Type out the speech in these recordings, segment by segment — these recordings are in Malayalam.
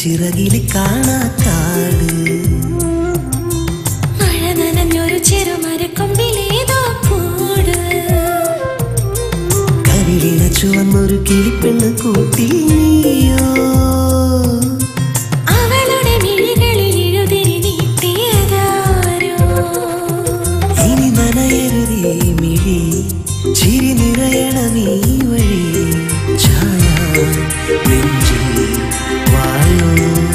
ചിറകിൽ കാണാക്കാട് മഴ നനഞ്ഞൊരു ചെറുമരക്കൊമ്പിലേതോ കൂട് കവിളിന ചുവന്നൊരു കിളിപ്പെണ്ണ് കൂട്ടിൽ നീയോ അവളുടെ മിഴികളിൽ എഴുതിരി നീട്ടിയതാരോ ഇനി നനയരുതേ മിഴി ചിരി നിറയണമീ വഴി ഛായ നെഞ്ചിൽ വായോ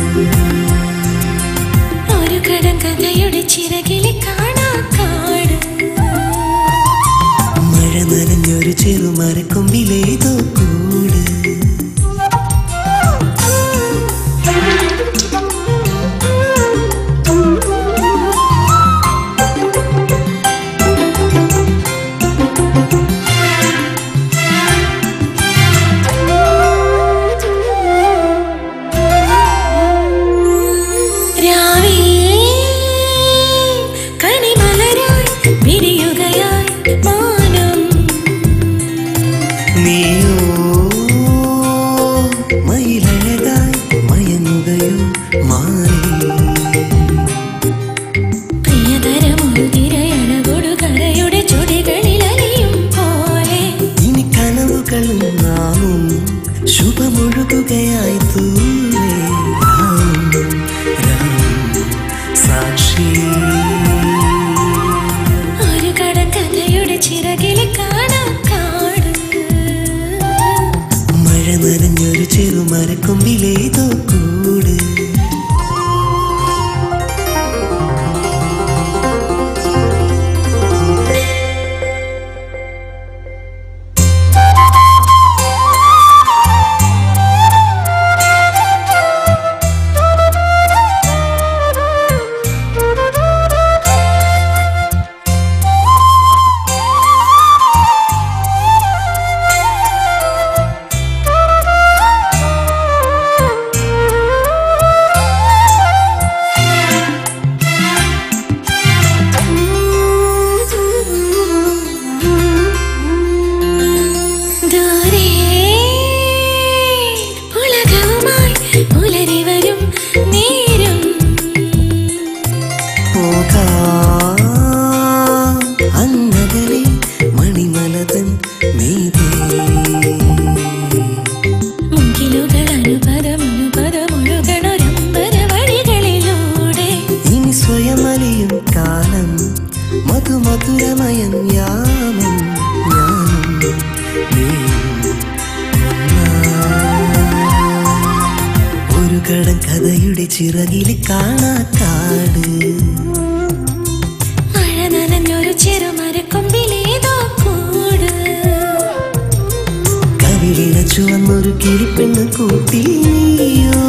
ഒരു കടങ്കഥയുടെ ചിറകിലെ കാണാക്കാട് മഴ നനഞ്ഞൊരു ചെറുമരക്കൊമ്പിലേതോ കൂട് രാവിൽ കണിമലരായി വിരിയുകയായി മാനം നീയോ മയിലഴകായി മയങ്ങുകയോ മാറി പ്രിയതരമൊരു തിരയണകൊടു കരയുടെ ചുടികളിൽ അലിയും പോലെ ഇനി കനവുകളും നാമും ശുഭമൊഴുകുകയായി തൂവേ രാവും രാവും സാക്ഷി ഒരു കടങ്കഥയുടെ ചിറകിലെ കാണാക്കാട് മഴ നനഞ്ഞൊരു ചെറുമരക്കൊമ്പിലേതോ കൂട് ദൂരെ ഉലകവുമായി പുലരി വരും നേരം പോകാം അങ്ങകലെ മണിമലതൻ മീതേ മുങ്കിലുകൾ അനുപദമനുപദമൊഴുകണൊരമ്പര വഴികളിലൂടെ ഇനി സ്വയമലിയും കാലം മധുമധുരമയം യാമം ഞാനും നീയും ഒന്നായി. ഒരു കടം കഥയുടെ ചിറകിൽ കാണാക്കാട് മഴ നനഞ്ഞൊരു ചെറുമരക്കൊമ്പിലേതോ കൂട് കവിളിന ചുവന്നൊരു കിളിപ്പെണ്ണ് കൂട്ടിൽ നീയോ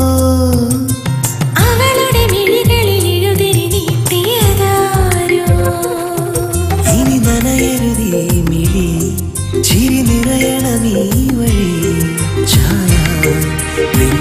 അവളുടെ മിഴികളിൽ എഴുതിരി നീട്ടിയതാരോ ഇനി നനയരുതേ മിഴി ചിരി നിറയണമീ വഴി ഛായ